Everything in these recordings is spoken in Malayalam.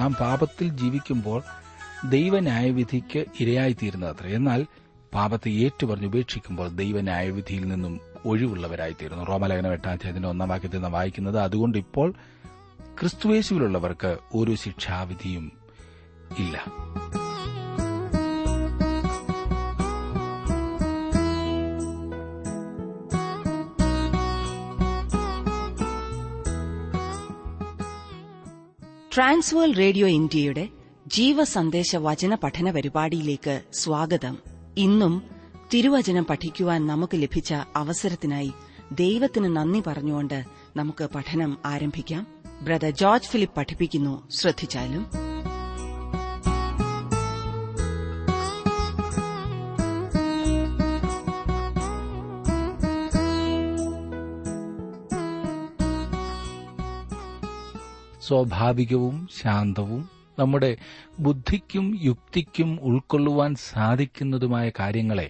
നാം പാപത്തിൽ ജീവിക്കുമ്പോൾ ദൈവന്യായവിധിക്ക് ഇരയായിത്തീരുന്നത്ര എന്നാൽ പാപത്തെ ഏറ്റുപറഞ്ഞ് ഉപേക്ഷിക്കുമ്പോൾ ദൈവന്യായവിധിയിൽ നിന്നും ഒഴിവുള്ളവരായിത്തീരുന്നു റോമലേഖനം എട്ടാം അധ്യായത്തിന്റെ ഒന്നാം വാക്യത്തിൽ നാം വായിക്കുന്നത് അതുകൊണ്ട് ഇപ്പോൾ ക്രിസ്തുവേശുവിലുള്ളവർക്ക് ഒരു ശിക്ഷാവിധിയും ഇല്ല ട്രാൻസ്വേൾ റേഡിയോ ഇന്ത്യയുടെ ജീവസന്ദേശ വചന പഠന പരിപാടിയിലേക്ക് സ്വാഗതം ഇന്നും തിരുവചനം പഠിക്കുവാൻ നമുക്ക് ലഭിച്ച അവസരത്തിനായി ദൈവത്തിന് നന്ദി പറഞ്ഞുകൊണ്ട് നമുക്ക് പഠനം ആരംഭിക്കാം ബ്രദർ ജോർജ് ഫിലിപ്പ് പഠിപ്പിക്കുന്നു ശ്രദ്ധിച്ചാലും സ്വാഭാവികവും ശാന്തവും നമ്മുടെ ബുദ്ധിക്കും യുക്തിക്കും ഉൾക്കൊള്ളുവാൻ സാധിക്കുന്നതുമായ കാര്യങ്ങളെ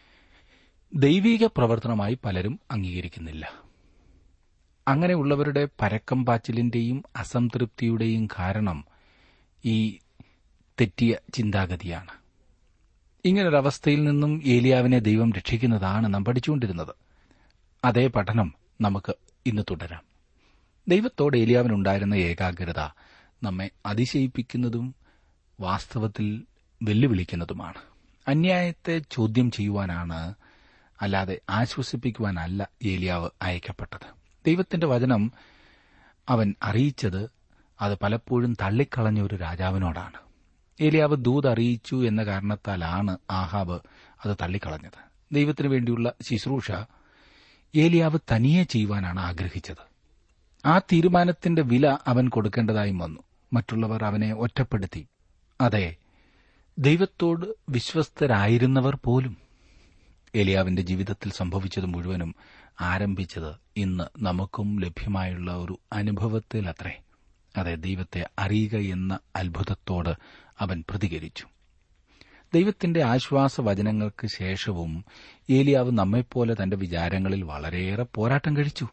ദൈവിക പ്രവർത്തനമായി പലരും അംഗീകരിക്കുന്നില്ല അങ്ങനെയുള്ളവരുടെ പരക്കം പാച്ചിലിന്റെയും അസംതൃപ്തിയുടെയും കാരണം ഈ തെറ്റിയ ചിന്താഗതിയാണ് ഇങ്ങനൊരവസ്ഥയിൽ നിന്നും ഏലിയാവിനെ ദൈവം രക്ഷിക്കുന്നതാണ് നാം പഠിച്ചുകൊണ്ടിരുന്നത് അതേ പഠനം നമുക്ക് ഇന്ന് തുടരാം ദൈവത്തോട് ഏലിയാവിനുണ്ടായിരുന്ന ഏകാഗ്രത നമ്മെ അതിശയിപ്പിക്കുന്നതും വാസ്തവത്തിൽ വെല്ലുവിളിക്കുന്നതുമാണ് അന്യായത്തെ ചോദ്യം ചെയ്യുവാനാണ് അല്ലാതെ ആശ്വസിപ്പിക്കുവാനല്ല ഏലിയാവ് അയക്കപ്പെട്ടത് ദൈവത്തിന്റെ വചനം അവൻ അറിയിച്ചത് അത് പലപ്പോഴും തള്ളിക്കളഞ്ഞ ഒരു രാജാവിനോടാണ് ഏലിയാവ് ദൂത് അറിയിച്ചു എന്ന കാരണത്താലാണ് ആഹാബ് അത് തള്ളിക്കളഞ്ഞത് ദൈവത്തിനു വേണ്ടിയുള്ള ശുശ്രൂഷ ഏലിയാവ് തനിയെ ചെയ്യുവാനാണ് ആഗ്രഹിച്ചത് ആ തീരുമാനത്തിന്റെ വില അവൻ കൊടുക്കേണ്ടതായും വന്നു മറ്റുള്ളവർ അവനെ ഒറ്റപ്പെടുത്തി അതെ ദൈവത്തോട് വിശ്വസ്തരായിരുന്നവർ പോലും ഏലിയാവിന്റെ ജീവിതത്തിൽ സംഭവിച്ചത് മുഴുവനും ആരംഭിച്ചത് ഇന്ന് നമുക്കും ലഭ്യമായുള്ള ഒരു അനുഭവത്തിലത്രേ അതെ ദൈവത്തെ അറിയുക എന്ന അത്ഭുതത്തോട് അവൻ പ്രതികരിച്ചു ദൈവത്തിന്റെ ആശ്വാസവചനങ്ങൾക്ക് ശേഷവും ഏലിയാവ് നമ്മെപ്പോലെ തന്റെ വിചാരങ്ങളിൽ വളരെയേറെ പോരാട്ടം കഴിച്ചു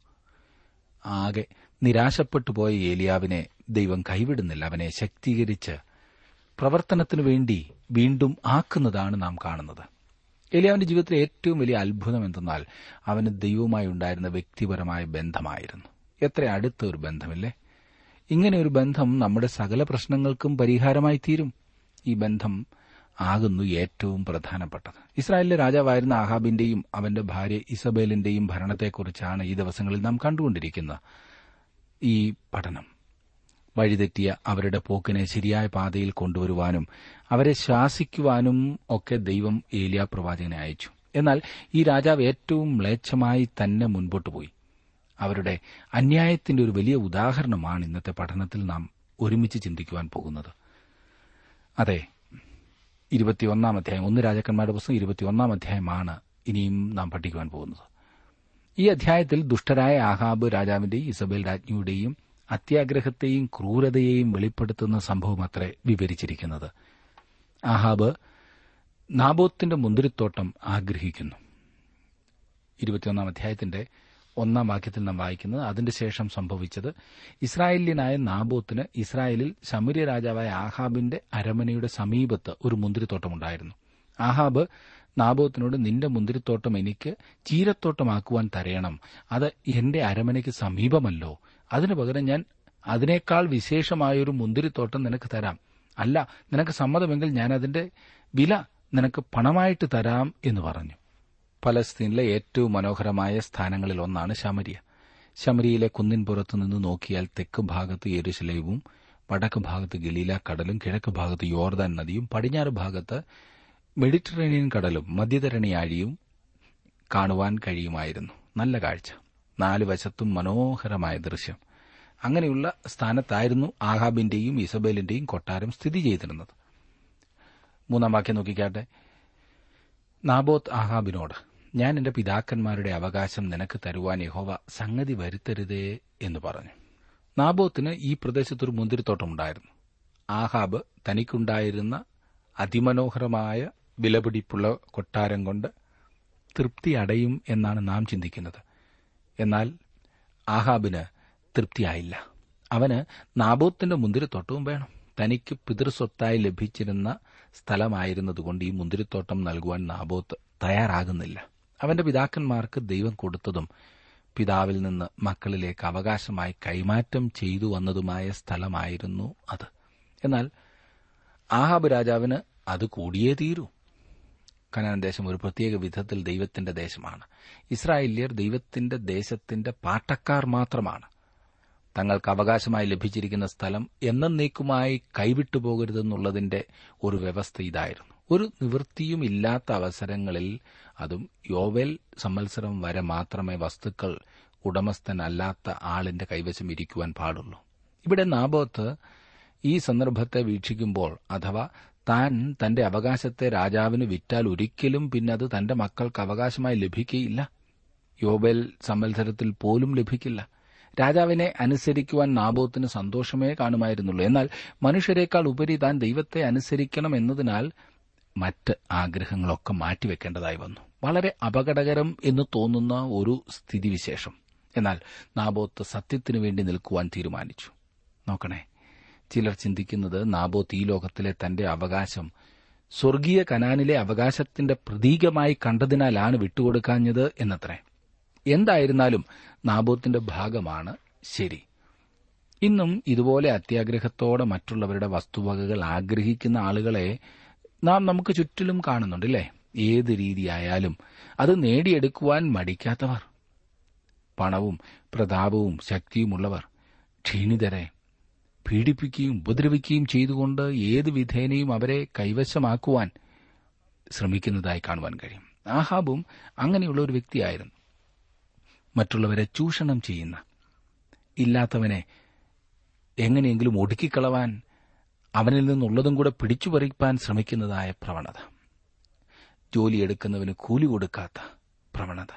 ആകെ നിരാശപ്പെട്ടു പോയ ഏലിയാവിനെ ദൈവം കൈവിടുന്നില്ല അവനെ ശക്തീകരിച്ച് പ്രവർത്തനത്തിനു വേണ്ടി വീണ്ടും ആക്കുന്നതാണ് നാം കാണുന്നത് ഏലിയാവിന്റെ ജീവിതത്തിലെ ഏറ്റവും വലിയ അത്ഭുതം എന്തെന്നാൽ അവന് ദൈവവുമായി ഉണ്ടായിരുന്ന വ്യക്തിപരമായ ബന്ധമായിരുന്നു എത്ര അടുത്ത ഒരു ബന്ധമില്ലേ ഇങ്ങനെ ഒരു ബന്ധം നമ്മുടെ സകല പ്രശ്നങ്ങൾക്കും പരിഹാരമായി തീരും ഈ ബന്ധം ആകുന്നു ഏറ്റവും പ്രധാനപ്പെട്ടത് ഇസ്രായേലിലെ രാജാവായിരുന്ന ആഹാബിന്റെയും അവന്റെ ഭാര്യ ഇസബേലിന്റെയും ഭരണത്തെക്കുറിച്ചാണ് ഈ ദിവസങ്ങളിൽ നാം കണ്ടുകൊണ്ടിരിക്കുന്ന ഈ പഠനം വഴിതെറ്റിയ അവരുടെ പോക്കിനെ ശരിയായ പാതയിൽ കൊണ്ടുവരുവാനും അവരെ ശാസിക്കുവാനും ഒക്കെ ദൈവം ഏലിയ പ്രവാചകനെ അയച്ചു എന്നാൽ ഈ രാജാവ് ഏറ്റവും മ്ലേച്ഛമായി തന്നെ മുൻപോട്ട് പോയി അവരുടെ അന്യായത്തിന്റെ ഒരു വലിയ ഉദാഹരണമാണ് ഇന്നത്തെ പഠനത്തിൽ നാം ഒരുമിച്ച് ചിന്തിക്കുവാൻ പോകുന്നത് അതെ ഇരുപത്തിയൊന്നാം അധ്യായം ഒന്ന് രാജാക്കന്മാരുടെ പുസ്തകം ഇരുപത്തിയൊന്നാം അധ്യായമാണ് ഇനിയും നാം പഠിക്കുവാൻ പോകുന്നത് ഈ അധ്യായത്തിൽ ദുഷ്ടരായ ആഹാബ് രാജാവിന്റെയും ഇസബേൽ രാജ്ഞിയുടെയും അത്യാഗ്രഹത്തെയും ക്രൂരതയെയും വെളിപ്പെടുത്തുന്ന സംഭവമത്രേ വിവരിച്ചിരിക്കുന്നത് ആഹാബ് നാബോത്തിന്റെ മുന്തിരിത്തോട്ടം ആഗ്രഹിക്കുന്നു ഇരുപത്തിയൊന്നാം അധ്യായത്തിന്റെ ഒന്നാം വാക്യത്തിൽ നാം വായിക്കുന്നത് അതിന്റെ ശേഷം സംഭവിച്ചത് ഇസ്രായേലിയനായ നാബോത്തിന് ഇസ്രായേലിൽ ശമര്യ രാജാവായ ആഹാബിന്റെ അരമനയുടെ സമീപത്ത് ഒരു മുന്തിരിത്തോട്ടമുണ്ടായിരുന്നു ആഹാബ് നാബോത്തിനോട് നിന്റെ മുന്തിരിത്തോട്ടം എനിക്ക് ചീരത്തോട്ടമാക്കുവാൻ തരയണം അത് എന്റെ അരമനയ്ക്ക് സമീപമല്ലോ അതിനു പകരം ഞാൻ അതിനേക്കാൾ വിശേഷമായൊരു മുന്തിരിത്തോട്ടം നിനക്ക് തരാം അല്ല നിനക്ക് സമ്മതമെങ്കിൽ ഞാൻ അതിന്റെ വില നിനക്ക് പണമായിട്ട് തരാം എന്ന് പറഞ്ഞു പലസ്തീനിലെ ഏറ്റവും മനോഹരമായ സ്ഥാനങ്ങളിൽ ഒന്നാണ് ശമരിയ ശമരിയിലെ കുന്നിൻ പുറത്തു നിന്ന് നോക്കിയാൽ തെക്ക് ഭാഗത്ത് യെരുശലേവും വടക്ക് ഭാഗത്ത് ഗലീല കടലും കിഴക്ക് ഭാഗത്ത് യോർദാൻ നദിയും പടിഞ്ഞാറ് ഭാഗത്ത് മെഡിറ്ററേനിയൻ കടലും മധ്യധരണിയാഴിയും കാണുവാൻ കഴിയുമായിരുന്നു നല്ല കാഴ്ച നാല് വശത്തും മനോഹരമായ ദൃശ്യം അങ്ങനെയുള്ള സ്ഥാനത്തായിരുന്നു ആഹാബിന്റെയും ഇസബേലിന്റെയും കൊട്ടാരം സ്ഥിതി ചെയ്തിരുന്നത് മൂന്നാം വാക്യം നോക്കിക്കാട്ടെ നാബോത്ത് ആഹാബിനോട് ഞാൻ എന്റെ പിതാക്കന്മാരുടെ അവകാശം നിനക്ക് തരുവാൻ യഹോവ സംഗതി വരുത്തരുതേ എന്ന് പറഞ്ഞു നാബോത്തിന് ഈ പ്രദേശത്തൊരു മുന്തിരിത്തോട്ടമുണ്ടായിരുന്നു ആഹാബ് തനിക്കുണ്ടായിരുന്ന അതിമനോഹരമായ വിലപിടിപ്പുള്ള കൊട്ടാരം കൊണ്ട് തൃപ്തി അടയും എന്നാണ് നാം ചിന്തിക്കുന്നത് എന്നാൽ ആഹാബിന് തൃപ്തിയായില്ല അവന് നാബോത്തിന്റെ മുന്തിരിത്തോട്ടവും വേണം തനിക്ക് പിതൃസ്വത്തായി ലഭിച്ചിരുന്ന സ്ഥലമായിരുന്നതുകൊണ്ട് ഈ മുന്തിരിത്തോട്ടം നൽകുവാൻ നാബോത്ത് തയ്യാറാകുന്നില്ല അവന്റെ പിതാക്കന്മാർക്ക് ദൈവം കൊടുത്തതും പിതാവിൽ നിന്ന് മക്കളിലേക്ക് അവകാശമായി കൈമാറ്റം ചെയ്തു വന്നതുമായ സ്ഥലമായിരുന്നു അത് എന്നാൽ ആഹാബ് രാജാവിന് അത് കൂടിയേ തീരൂ കനാൻ ദേശം ഒരു പ്രത്യേക വിധത്തിൽ ദൈവത്തിന്റെ ദേശമാണ് ഇസ്രായേല്യർ ദൈവത്തിന്റെ ദേശത്തിന്റെ പാട്ടക്കാർ മാത്രമാണ് തങ്ങൾക്ക് അവകാശമായി ലഭിച്ചിരിക്കുന്ന സ്ഥലം എന്നേക്കുമായി കൈവിട്ടു പോകരുതെന്നുള്ളതിന്റെ ഒരു വ്യവസ്ഥ ഇതായിരുന്നു ഒരു നിവൃത്തിയും ഇല്ലാത്ത അവസരങ്ങളിൽ അതും യോവൽ സംവത്സരം വരെ മാത്രമേ വസ്തുക്കൾ ഉടമസ്ഥനല്ലാത്ത ആളിന്റെ കൈവശം ഇരിക്കുവാൻ പാടുള്ളൂ ഇവിടെ നാബോത്ത് ഈ സന്ദർഭത്തെ വീക്ഷിക്കുമ്പോൾ അഥവാ താൻ തന്റെ അവകാശത്തെ രാജാവിന് വിറ്റാൽ ഒരിക്കലും പിന്നെ അത് തന്റെ മക്കൾക്ക് അവകാശമായി ലഭിക്കുകയില്ല യോബേൽ സംവത്സരത്തിൽ പോലും ലഭിക്കില്ല രാജാവിനെ അനുസരിക്കുവാൻ നാബോത്തിന് സന്തോഷമേ കാണുമായിരുന്നുള്ളൂ എന്നാൽ മനുഷ്യരെക്കാൾ ഉപരി താൻ ദൈവത്തെ അനുസരിക്കണം എന്നതിനാൽ മറ്റ് ആഗ്രഹങ്ങളൊക്കെ മാറ്റിവെക്കേണ്ടതായി വന്നു വളരെ അപകടകരം എന്ന് തോന്നുന്ന ഒരു സ്ഥിതിവിശേഷം എന്നാൽ നാബോത്ത് സത്യത്തിനു വേണ്ടി നിൽക്കുവാൻ തീരുമാനിച്ചു നോക്കണേ ചിലർ ചിന്തിക്കുന്നത് നാബോത്ത് ഈ ലോകത്തിലെ തന്റെ അവകാശം സ്വർഗീയ കനാനിലെ അവകാശത്തിന്റെ പ്രതീകമായി കണ്ടതിനാലാണ് വിട്ടുകൊടുക്കാഞ്ഞത് എന്നത്രേ എന്തായിരുന്നാലും നാബോത്തിന്റെ ഭാഗമാണ് ശരി ഇന്നും ഇതുപോലെ അത്യാഗ്രഹത്തോടെ മറ്റുള്ളവരുടെ വസ്തുവകകൾ ആഗ്രഹിക്കുന്ന ആളുകളെ നാം നമുക്ക് ചുറ്റിലും കാണുന്നുണ്ടല്ലേ ഏത് രീതിയായാലും അത് നേടിയെടുക്കുവാൻ മടിക്കാത്തവർ പണവും പ്രതാപവും ശക്തിയുമുള്ളവർ ക്ഷീണിതരെ പീഡിപ്പിക്കുകയും ഉപദ്രവിക്കുകയും ചെയ്തുകൊണ്ട് ഏത് വിധേനയും അവരെ കൈവശമാക്കുവാൻ ശ്രമിക്കുന്നതായി കാണുവാൻ കഴിയും ആഹാബും അങ്ങനെയുള്ള ഒരു വ്യക്തിയായിരുന്നു മറ്റുള്ളവരെ ചൂഷണം ചെയ്യുന്ന ഇല്ലാത്തവനെ എങ്ങനെയെങ്കിലും ഒടുക്കിക്കളവാൻ അവനിൽ നിന്നുള്ളതും കൂടെ പിടിച്ചുപറിപ്പാൻ ശ്രമിക്കുന്നതായ പ്രവണത ജോലിയെടുക്കുന്നവന് കൂലി കൊടുക്കാത്ത പ്രവണത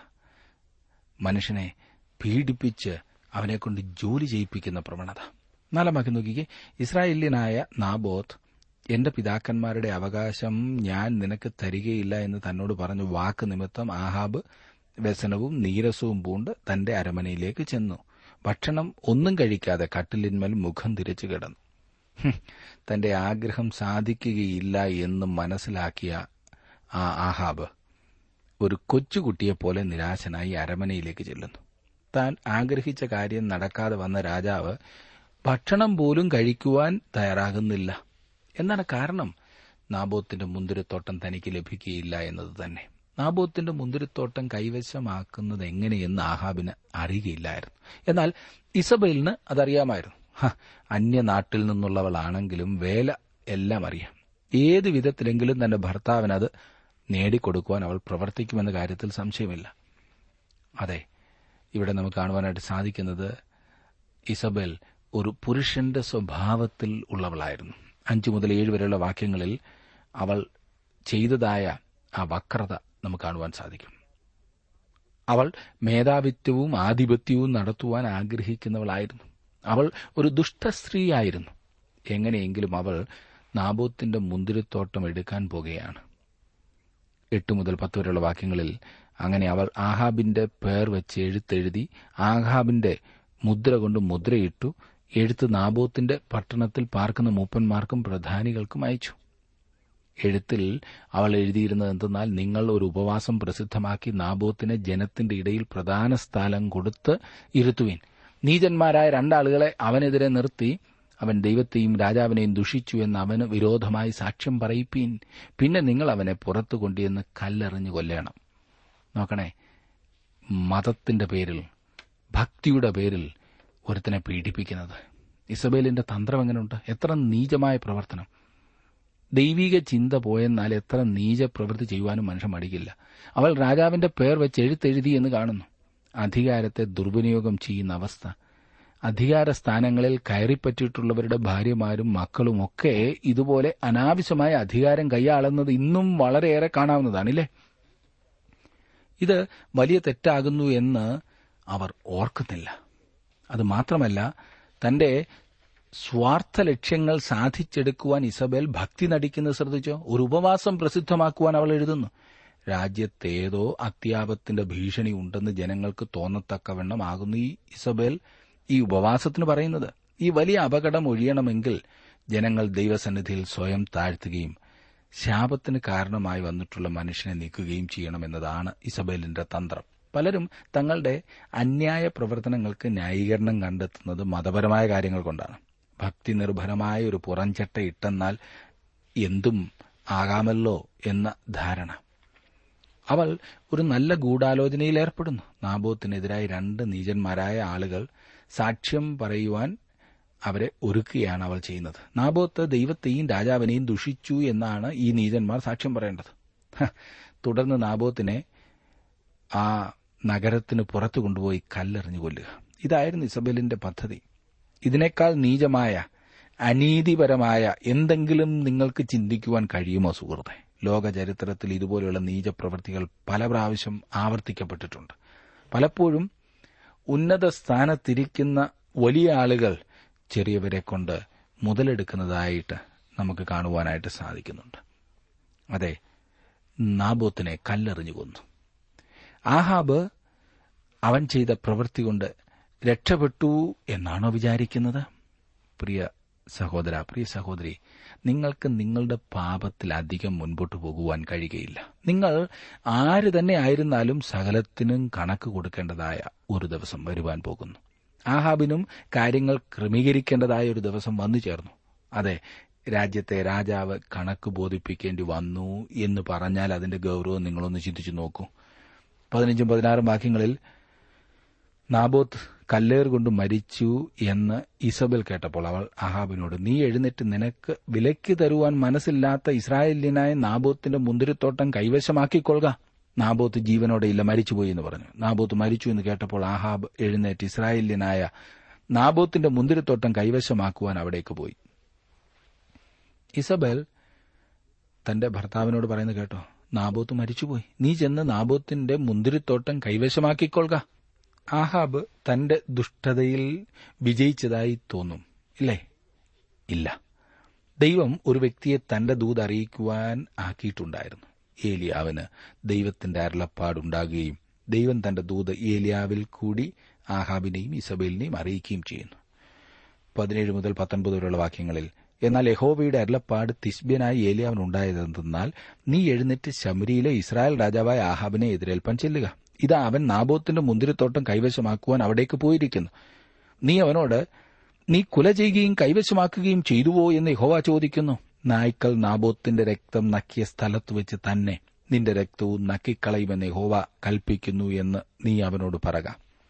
മനുഷ്യനെ പീഡിപ്പിച്ച് അവനെക്കൊണ്ട് ജോലി ചെയ്യിപ്പിക്കുന്ന പ്രവണത നാലാമാക്കി നോക്കിക്കേ ഇസ്രായേല്യനായ നാബോത്ത് എന്റെ പിതാക്കന്മാരുടെ അവകാശം ഞാൻ നിനക്ക് തരികയില്ല എന്ന് തന്നോട് പറഞ്ഞ വാക്ക് നിമിത്തം ആഹാബ് വ്യസനവും നീരസവും പൂണ്ട് തന്റെ അരമനയിലേക്ക് ചെന്നു ഭക്ഷണം ഒന്നും കഴിക്കാതെ കട്ടിലിന്മേൽ മുഖം തിരിച്ചു കിടന്നു തന്റെ ആഗ്രഹം സാധിക്കുകയില്ല എന്ന് മനസ്സിലാക്കിയ ആ ആഹാബ് ഒരു കൊച്ചുകുട്ടിയെപ്പോലെ നിരാശനായി അരമനയിലേക്ക് ചെല്ലുന്നു താൻ ആഗ്രഹിച്ച കാര്യം നടക്കാതെ വന്ന രാജാവ് ഭക്ഷണം പോലും കഴിക്കുവാൻ തയ്യാറാകുന്നില്ല എന്നാണ് കാരണം നാബോത്തിന്റെ മുന്തിരിത്തോട്ടം തനിക്ക് ലഭിക്കുകയില്ല എന്നത് തന്നെ നാബോത്തിന്റെ മുന്തിരിത്തോട്ടം കൈവശമാക്കുന്നത് എങ്ങനെയെന്ന് ആഹാബിന് അറിയുകയില്ലായിരുന്നു എന്നാൽ ഇസബേലിന് അതറിയാമായിരുന്നു അന്യനാട്ടിൽ നിന്നുള്ളവളാണെങ്കിലും വേല എല്ലാം അറിയാം ഏത് വിധത്തിലെങ്കിലും തന്റെ ഭർത്താവിന് അത് നേടിക്കൊടുക്കുവാൻ അവൾ പ്രവർത്തിക്കുമെന്ന കാര്യത്തിൽ സംശയമില്ല അതെ ഇവിടെ നമുക്ക് കാണുവാനായിട്ട് സാധിക്കുന്നത് ഇസബേൽ ഒരു പുരുഷന്റെ സ്വഭാവത്തിൽ ഉള്ളവളായിരുന്നു അഞ്ചു മുതൽ ഏഴ് വരെയുള്ള വാക്യങ്ങളിൽ അവൾ ചെയ്തതായ ആ വക്രത നമുക്ക് കാണുവാൻ സാധിക്കും അവൾ മേധാവിത്വവും ആധിപത്യവും നടത്തുവാൻ ആഗ്രഹിക്കുന്നവളായിരുന്നു അവൾ ഒരു ദുഷ്ടസ്ത്രീയായിരുന്നു എങ്ങനെയെങ്കിലും അവൾ നാബോത്തിന്റെ മുന്തിരിത്തോട്ടം എടുക്കാൻ പോകുകയാണ് എട്ട് മുതൽ പത്ത് വരെയുള്ള വാക്യങ്ങളിൽ അങ്ങനെ അവൾ ആഹാബിന്റെ പേർ വെച്ച് എഴുത്തെഴുതി ആഹാബിന്റെ മുദ്ര കൊണ്ട് മുദ്രയിട്ടു എഴുത്ത് നാബോത്തിന്റെ പട്ടണത്തിൽ പാർക്കുന്ന മൂപ്പന്മാർക്കും പ്രധാനികൾക്കും അയച്ചു എഴുത്തിൽ അവൾ എഴുതിയിരുന്നത് എന്തെന്നാൽ നിങ്ങൾ ഒരു ഉപവാസം പ്രസിദ്ധമാക്കി നാബോത്തിന് ജനത്തിന്റെ ഇടയിൽ പ്രധാന സ്ഥലം കൊടുത്ത് ഇരുത്തുവിൻ നീചന്മാരായ രണ്ടാളുകളെ അവനെതിരെ നിർത്തി അവൻ ദൈവത്തെയും രാജാവിനെയും ദുഷിച്ചു എന്ന് അവന് വിരോധമായി സാക്ഷ്യം പറയിപ്പീൻ പിന്നെ നിങ്ങൾ അവനെ പുറത്തു കൊണ്ടുവന്ന് കല്ലെറിഞ്ഞു കൊല്ലണം നോക്കണേ മതത്തിന്റെ പേരിൽ ഭക്തിയുടെ പേരിൽ ഒരുത്തനെ പീഡിപ്പിക്കുന്നത് ഇസബേലിന്റെ തന്ത്രം എങ്ങനെയുണ്ട് എത്ര നീചമായ പ്രവർത്തനം ദൈവിക ചിന്ത പോയെന്നാൽ എത്ര നീച പ്രവൃത്തി ചെയ്യുവാനും മനുഷ്യൻ മടിക്കില്ല അവൾ രാജാവിന്റെ പേർ വെച്ച് എഴുത്തെഴുതി എന്ന് കാണുന്നു അധികാരത്തെ ദുർവിനിയോഗം ചെയ്യുന്ന അവസ്ഥ അധികാര സ്ഥാനങ്ങളിൽ കയറിപ്പറ്റിയിട്ടുള്ളവരുടെ ഭാര്യമാരും മക്കളും ഒക്കെ ഇതുപോലെ അനാവശ്യമായ അധികാരം കൈയാളുന്നത് ഇന്നും വളരെയേറെ കാണാവുന്നതാണില്ലേ ഇത് വലിയ തെറ്റാകുന്നു എന്ന് അവർ ഓർക്കുന്നില്ല അത് മാത്രമല്ല തന്റെ സ്വാർത്ഥ ലക്ഷ്യങ്ങൾ സാധിച്ചെടുക്കുവാൻ ഇസബേൽ ഭക്തി നടിക്കുന്നത് ശ്രദ്ധിച്ചോ ഒരു ഉപവാസം പ്രസിദ്ധമാക്കുവാൻ അവൾ എഴുതുന്നു രാജ്യത്തേതോ അത്യാപത്തിന്റെ ഭീഷണി ഉണ്ടെന്ന് ജനങ്ങൾക്ക് തോന്നത്തക്കവണ്ണം ആകുന്നു ഈ ഇസബേൽ ഈ ഉപവാസത്തിന് പറയുന്നത് ഈ വലിയ അപകടം ഒഴിയണമെങ്കിൽ ജനങ്ങൾ ദൈവസന്നിധിയിൽ സ്വയം താഴ്ത്തുകയും ശാപത്തിന് കാരണമായി വന്നിട്ടുള്ള മനുഷ്യനെ നീക്കുകയും ചെയ്യണമെന്നതാണ് ഇസബേലിന്റെ തന്ത്രം പലരും തങ്ങളുടെ അന്യായ പ്രവർത്തനങ്ങൾക്ക് ന്യായീകരണം കണ്ടെത്തുന്നത് മതപരമായ കാര്യങ്ങൾ കൊണ്ടാണ് ഭക്തി നിർഭരമായ ഒരു പുറംചട്ട ഇട്ടെന്നാൽ എന്തും ആകാമല്ലോ എന്ന ധാരണ അവൾ ഒരു നല്ല ഗൂഢാലോചനയിൽ ഏർപ്പെടുന്നു നാബോത്തിനെതിരായി രണ്ട് നീചന്മാരായ ആളുകൾ സാക്ഷ്യം പറയുവാൻ അവരെ ഒരുക്കുകയാണ് അവൾ ചെയ്യുന്നത് നാബോത്ത് ദൈവത്തെയും രാജാവിനെയും ദുഷിച്ചു എന്നാണ് ഈ നീചന്മാർ സാക്ഷ്യം പറയേണ്ടത് ഹ, തുടർന്ന് നാബോത്തിനെ ആ നഗരത്തിന് പുറത്തു കൊണ്ടുപോയി കല്ലെറിഞ്ഞു കൊല്ലുക ഇതായിരുന്നു ഇസബേലിന്റെ പദ്ധതി ഇതിനേക്കാൾ നീചമായ അനീതിപരമായ എന്തെങ്കിലും നിങ്ങൾക്ക് ചിന്തിക്കുവാൻ കഴിയുമോ സുഹൃത്തെ ലോക ചരിത്രത്തിൽ ഇതുപോലെയുള്ള നീചപ്രവൃത്തികൾ പല പ്രാവശ്യം ആവർത്തിക്കപ്പെട്ടിട്ടുണ്ട് പലപ്പോഴും ഉന്നത സ്ഥാനത്തിരിക്കുന്ന വലിയ ആളുകൾ ചെറിയവരെ കൊണ്ട് മുതലെടുക്കുന്നതായിട്ട് നമുക്ക് കാണുവാനായിട്ട് സാധിക്കുന്നുണ്ട് അതെ നാബോത്തിനെ കല്ലെറിഞ്ഞു കൊന്നു ആഹാബ് അവൻ ചെയ്ത പ്രവൃത്തി കൊണ്ട് രക്ഷപ്പെട്ടു എന്നാണോ വിചാരിക്കുന്നത് പ്രിയ സഹോദര പ്രിയ സഹോദരി നിങ്ങൾക്ക് നിങ്ങളുടെ പാപത്തിൽ അധികം മുൻപോട്ട് പോകുവാൻ കഴിയുകയില്ല നിങ്ങൾ ആര് തന്നെ ആയിരുന്നാലും സകലത്തിനും കണക്ക് കൊടുക്കേണ്ടതായ ഒരു ദിവസം വരുവാൻ പോകുന്നു ആഹാബിനും കാര്യങ്ങൾ ക്രമീകരിക്കേണ്ടതായ ഒരു ദിവസം വന്നു ചേർന്നു അതെ രാജ്യത്തെ രാജാവ് കണക്ക് ബോധിപ്പിക്കേണ്ടി വന്നു എന്ന് പറഞ്ഞാൽ അതിന്റെ ഗൗരവം നിങ്ങളൊന്ന് ചിന്തിച്ചു നോക്കൂ പതിനഞ്ചും പതിനാറും വാക്യങ്ങളിൽ നാബോത്ത് കല്ലേർ കൊണ്ട് മരിച്ചു എന്ന് ഇസബൽ കേട്ടപ്പോൾ അവൾ അഹാബിനോട് നീ എഴുന്നേറ്റ് നിനക്ക് വിലയ്ക്ക് തരുവാൻ മനസ്സില്ലാത്ത ഇസ്രായേലിനായ നാബോത്തിന്റെ മുന്തിരിത്തോട്ടം കൈവശമാക്കിക്കൊള്ളുക നാബോത്ത് ജീവനോടെ ഇല്ല മരിച്ചുപോയി എന്ന് പറഞ്ഞു നാബോത്ത് മരിച്ചു എന്ന് കേട്ടപ്പോൾ ആഹാബ് എഴുന്നേറ്റ് ഇസ്രായേലിനായ നാബോത്തിന്റെ മുന്തിരിത്തോട്ടം കൈവശമാക്കുവാൻ അവിടേക്ക് പോയി ഇസബൽ തന്റെ ഭർത്താവിനോട് പറയുന്നത് കേട്ടോ നാബോത്ത് മരിച്ചുപോയി നീ ചെന്ന് നാബോത്തിന്റെ മുന്തിരിത്തോട്ടം കൈവശമാക്കിക്കൊള്ളുക ആഹാബ് തന്റെ ദുഷ്ടതയിൽ വിജയിച്ചതായി തോന്നും ഇല്ലേ ഇല്ല ദൈവം ഒരു വ്യക്തിയെ തന്റെ ദൂത് അറിയിക്കുവാൻ ആക്കിയിട്ടുണ്ടായിരുന്നു ഏലിയാവിന് ദൈവത്തിന്റെ അരുളപ്പാടുണ്ടാകുകയും ദൈവം തന്റെ ദൂത് ഏലിയാവിൽ കൂടി ആഹാബിനെയും ഇസബേലിനെയും അറിയിക്കുകയും ചെയ്യുന്നു പതിനേഴ് മുതൽ പത്തൊൻപത് വരെയുള്ള വാക്യങ്ങളിൽ എന്നാൽ യഹോവയുടെ അരുളപ്പാട് തിസ്ബ്യനായി ഏലിയാവിനുണ്ടായതെന്നാൽ നീ എഴുന്നേറ്റ് ശമരിയിലെ ഇസ്രായേൽ രാജാവായ ആഹാബിനെ എതിരേൽപ്പാൻ ചെല്ലുക ഇതാ അവൻ നാബോത്തിന്റെ മുന്തിരിത്തോട്ടം കൈവശമാക്കുവാൻ അവിടേക്ക് പോയിരിക്കുന്നു നീ അവനോട് നീ കുല ചെയ്യുകയും കൈവശമാക്കുകയും ചെയ്തുവോ എന്ന് യഹോവ ചോദിക്കുന്നു നായ്ക്കൾ നാബോത്തിന്റെ രക്തം നക്കിയ സ്ഥലത്ത് വെച്ച് തന്നെ നിന്റെ രക്തവും നക്കിക്കളയുമെന്ന് യഹോവ കൽപ്പിക്കുന്നു എന്ന് നീ അവനോട് പറക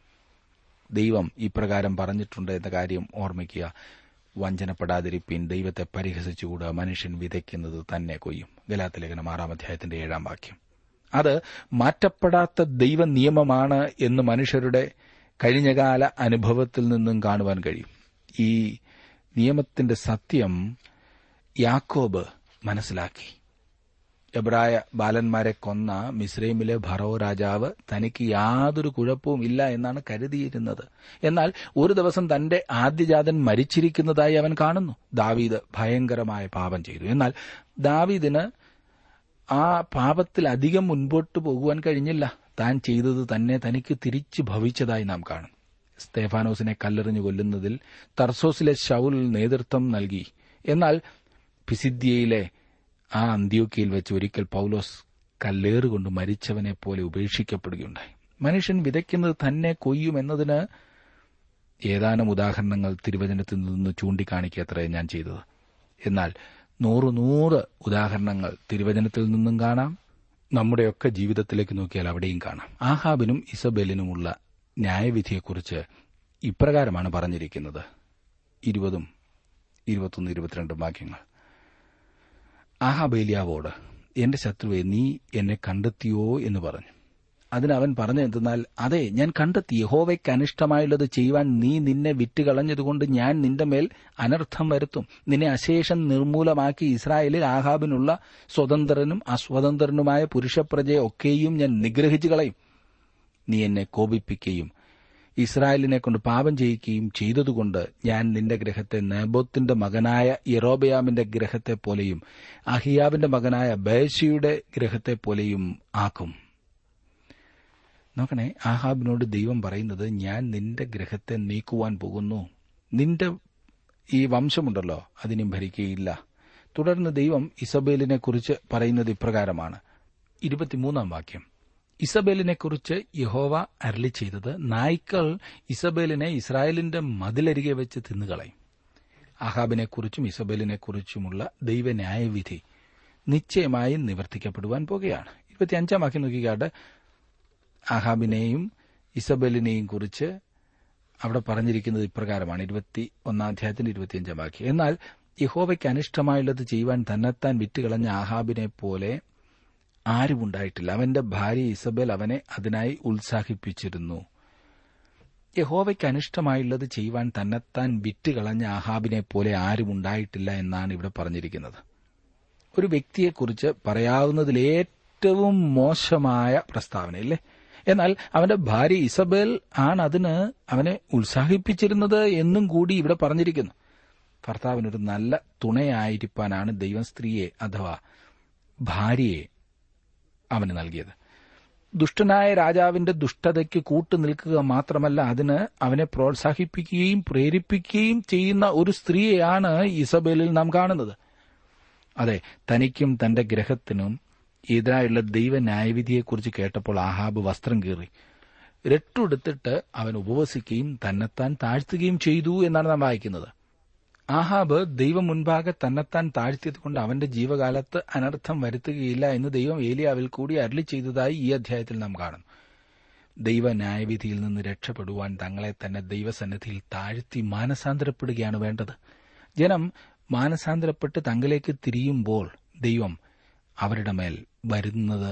ദൈവം ഇപ്രകാരം പറഞ്ഞിട്ടുണ്ട് എന്ന കാര്യം ഓർമ്മിക്കുക വഞ്ചനപ്പെടാതിരിപ്പിൻ ദൈവത്തെ പരിഹസിച്ചുകൂടുക മനുഷ്യൻ വിതയ്ക്കുന്നത് തന്നെ കൊയ്യും ഗലാത്തിലേഖനം ആറാം അധ്യായത്തിന്റെ ഏഴാം വാക്യം അത് മാറ്റപ്പെടാത്ത ദൈവ നിയമമാണ് എന്ന് മനുഷ്യരുടെ കഴിഞ്ഞകാല അനുഭവത്തിൽ നിന്നും കാണുവാൻ കഴിയും ഈ നിയമത്തിന്റെ സത്യം യാക്കോബ് മനസ്സിലാക്കി എബ്രായ ബാലന്മാരെ കൊന്ന മിസ്രൈമിലെ ഭറോ രാജാവ് തനിക്ക് യാതൊരു കുഴപ്പവും ഇല്ല എന്നാണ് കരുതിയിരുന്നത് എന്നാൽ ഒരു ദിവസം തന്റെ ആദ്യജാതൻ മരിച്ചിരിക്കുന്നതായി അവൻ കാണുന്നു ദാവീദ് ഭയങ്കരമായ പാപം ചെയ്തു എന്നാൽ ദാവീദിന് ആ പാപത്തിൽ അധികം മുൻപോട്ട് പോകുവാൻ കഴിഞ്ഞില്ല താൻ ചെയ്തത് തന്നെ തനിക്ക് തിരിച്ചു ഭവിച്ചതായി നാം കാണും സ്തേഫാനോസിനെ കല്ലെറിഞ്ഞു കൊല്ലുന്നതിൽ തർസോസിലെ ഷൌൽ നേതൃത്വം നൽകി എന്നാൽ പിസിദ്യയിലെ ആ അന്ത്യോക്കിയിൽ വെച്ച് ഒരിക്കൽ പൌലോസ് കല്ലേറുകൊണ്ട് മരിച്ചവനെ പോലെ ഉപേക്ഷിക്കപ്പെടുകയുണ്ടായി മനുഷ്യൻ വിതയ്ക്കുന്നത് തന്നെ കൊയ്യുമെന്നതിന് ഏതാനും ഉദാഹരണങ്ങൾ തിരുവചനത്തിൽ നിന്ന് ചൂണ്ടിക്കാണിക്കത്രേ ഞാൻ ചെയ്തത് എന്നാൽ നൂറ് നൂറ് ഉദാഹരണങ്ങൾ തിരുവചനത്തിൽ നിന്നും കാണാം നമ്മുടെയൊക്കെ ജീവിതത്തിലേക്ക് നോക്കിയാൽ അവിടെയും കാണാം ആഹാബിനും ഇസബേലിനുമുള്ള ന്യായവിധിയെക്കുറിച്ച് ഇപ്രകാരമാണ് പറഞ്ഞിരിക്കുന്നത് ഇരുപതും ഇരുപത്തൊന്ന് ഇരുപത്തിരണ്ടും വാക്യങ്ങൾ ആഹാബേലിയാവോട് എന്റെ ശത്രുവെ നീ എന്നെ കണ്ടെത്തിയോ എന്ന് പറഞ്ഞു അതിന് അവൻ പറഞ്ഞു എന്തെന്നാൽ അതെ ഞാൻ കണ്ടെത്തി യഹോവയ്ക്ക് അനിഷ്ടമായുള്ളത് ചെയ്യുവാൻ നീ നിന്നെ വിറ്റുകളഞ്ഞതുകൊണ്ട് ഞാൻ നിന്റെ മേൽ അനർത്ഥം വരുത്തും നിന്നെ അശേഷം നിർമൂലമാക്കി ഇസ്രായേലിൽ ആഹാബിനുള്ള സ്വതന്ത്രനും അസ്വതന്ത്രനുമായ പുരുഷപ്രജയെ ഒക്കെയും ഞാൻ നിഗ്രഹിച്ചു കളയും നീ എന്നെ കോപിപ്പിക്കുകയും ഇസ്രായേലിനെ കൊണ്ട് പാപം ചെയ്യിക്കുകയും ചെയ്തതുകൊണ്ട് ഞാൻ നിന്റെ ഗ്രഹത്തെ നേബോത്തിന്റെ മകനായ യറോബയാമിന്റെ ഗ്രഹത്തെ പോലെയും അഹിയാബിന്റെ മകനായ ബേശിയുടെ ഗ്രഹത്തെ പോലെയും ആക്കും നോക്കണേ ആഹാബിനോട് ദൈവം പറയുന്നത് ഞാൻ നിന്റെ ഗ്രഹത്തെ നീക്കുവാൻ പോകുന്നു നിന്റെ ഈ വംശമുണ്ടല്ലോ അതിനും ഭരിക്കുകയില്ല തുടർന്ന് ദൈവം ഇസബേലിനെ കുറിച്ച് പറയുന്നത് ഇപ്രകാരമാണ് ഇരുപത്തിമൂന്നാം വാക്യം ഇസബേലിനെക്കുറിച്ച് യഹോവ അരളി ചെയ്തത് നായ്ക്കൾ ഇസബേലിനെ ഇസ്രായേലിന്റെ മതിലരികെ വെച്ച് തിന്നുകളയും അഹാബിനെക്കുറിച്ചും ഇസബേലിനെക്കുറിച്ചുമുള്ള ദൈവന്യായവിധി നിശ്ചയമായും നിവർത്തിക്കപ്പെടുവാൻ പോകുകയാണ് ഇരുപത്തിയഞ്ചാം വാക്യം നോക്കിക്കാട്ട് അഹാബിനെയും ഇസബേലിനെയും കുറിച്ച് അവിടെ പറഞ്ഞിരിക്കുന്നത് ഇപ്രകാരമാണ് ഇരുപത്തി ഒന്നാം അധ്യായത്തിന്റെ ഇരുപത്തിയഞ്ചാം വാക്യം എന്നാൽ യഹോവയ്ക്ക് അനിഷ്ടമായുള്ളത് ചെയ്യുവാൻ തന്നെത്താൻ വിറ്റുകളഞ്ഞ ആഹാബിനെ പോലെ ആരും ഉണ്ടായിട്ടില്ല അവന്റെ ഭാര്യ ഇസബേൽ അവനെ അതിനായി ഉത്സാഹിപ്പിച്ചിരുന്നു യഹോവയ്ക്ക് അനിഷ്ടമായുള്ളത് ചെയ്യുവാൻ തന്നെത്താൻ വിറ്റുകളഞ്ഞ ആഹാബിനെ പോലെ ആരും ഉണ്ടായിട്ടില്ല എന്നാണ് ഇവിടെ പറഞ്ഞിരിക്കുന്നത് ഒരു വ്യക്തിയെക്കുറിച്ച് പറയാവുന്നതിൽ ഏറ്റവും മോശമായ പ്രസ്താവനയില്ലേ എന്നാൽ അവന്റെ ഭാര്യ ഇസബേൽ ആണ് അതിന് അവനെ ഉത്സാഹിപ്പിച്ചിരുന്നത് എന്നും കൂടി ഇവിടെ പറഞ്ഞിരിക്കുന്നു ഭർത്താവിനൊരു നല്ല തുണയായിരിക്കാനാണ് ദൈവം സ്ത്രീയെ അഥവാ ഭാര്യയെ അവന് നൽകിയത് ദുഷ്ടനായ രാജാവിന്റെ ദുഷ്ടതയ്ക്ക് കൂട്ടുനിൽക്കുക മാത്രമല്ല അതിന് അവനെ പ്രോത്സാഹിപ്പിക്കുകയും പ്രേരിപ്പിക്കുകയും ചെയ്യുന്ന ഒരു സ്ത്രീയെയാണ് ഇസബേലിൽ നാം കാണുന്നത് അതെ തനിക്കും തന്റെ ഗ്രഹത്തിനും എതിരായുള്ള ദൈവ ന്യായവിധിയെക്കുറിച്ച് കേട്ടപ്പോൾ ആഹാബ് വസ്ത്രം കീറി രട്ടുടുത്തിട്ട് അവൻ ഉപവസിക്കുകയും തന്നെത്താൻ താഴ്ത്തുകയും ചെയ്തു എന്നാണ് നാം വായിക്കുന്നത് ആഹാബ് ദൈവം മുൻപാകെ തന്നെത്താൻ താഴ്ത്തിയതുകൊണ്ട് അവന്റെ ജീവകാലത്ത് അനർത്ഥം വരുത്തുകയില്ല എന്ന് ദൈവം ഏലിയാവിൽ കൂടി അരളി ചെയ്തതായി ഈ അധ്യായത്തിൽ നാം കാണുന്നു ദൈവ ന്യായവിധിയിൽ നിന്ന് രക്ഷപ്പെടുവാൻ തങ്ങളെ തന്നെ ദൈവസന്നിധിയിൽ താഴ്ത്തി മാനസാന്തരപ്പെടുകയാണ് വേണ്ടത് ജനം മാനസാന്തരപ്പെട്ട് തങ്ങളിലേക്ക് തിരിയുമ്പോൾ ദൈവം അവരുടെ മേൽ വരുന്നത്